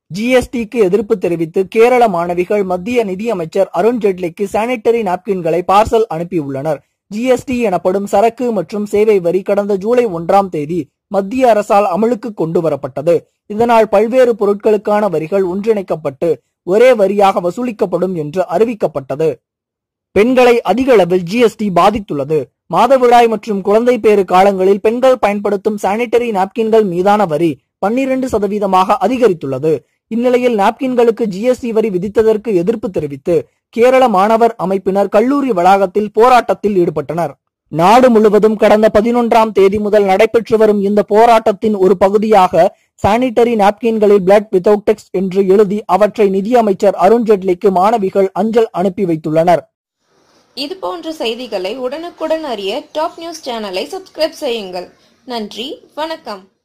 ஜிஎஸ்டிக்கு எதிர்ப்பு தெரிவித்து கேரள மாணவிகள் மத்திய நிதியமைச்சர் அருண் ஜேட்லிக்கு சானிட்டரி நாப்கின்களை பார்சல் அனுப்பியுள்ளனர் ஜிஎஸ்டி எனப்படும் சரக்கு மற்றும் சேவை வரி கடந்த ஜூலை ஒன்றாம் தேதி மத்திய அரசால் அமலுக்கு கொண்டு வரப்பட்டது இதனால் பல்வேறு பொருட்களுக்கான வரிகள் ஒன்றிணைக்கப்பட்டு ஒரே வரியாக வசூலிக்கப்படும் என்று அறிவிக்கப்பட்டது பெண்களை அதிக அளவில் ஜிஎஸ்டி பாதித்துள்ளது மாதவிடாய் மற்றும் குழந்தை பேறு காலங்களில் பெண்கள் பயன்படுத்தும் சானிட்டரி நாப்கின்கள் மீதான வரி பன்னிரண்டு சதவீதமாக அதிகரித்துள்ளது இந்நிலையில் நாப்கின்களுக்கு ஜிஎஸ்டி வரி விதித்ததற்கு எதிர்ப்பு தெரிவித்து கேரள மாணவர் அமைப்பினர் கல்லூரி வளாகத்தில் போராட்டத்தில் ஈடுபட்டனர் நாடு முழுவதும் கடந்த பதினொன்றாம் தேதி முதல் நடைபெற்று வரும் இந்த போராட்டத்தின் ஒரு பகுதியாக சானிட்டரி நாப்கின்களில் பிளட் வித்தவுட் டெக்ஸ்ட் என்று எழுதி அவற்றை நிதியமைச்சர் அருண் ஜேட்லிக்கு மாணவிகள் அஞ்சல் அனுப்பி வைத்துள்ளனர் இது போன்ற செய்திகளை உடனுக்குடன் அறிய டாப் நியூஸ் சேனலை சப்ஸ்கிரைப் செய்யுங்கள் நன்றி வணக்கம்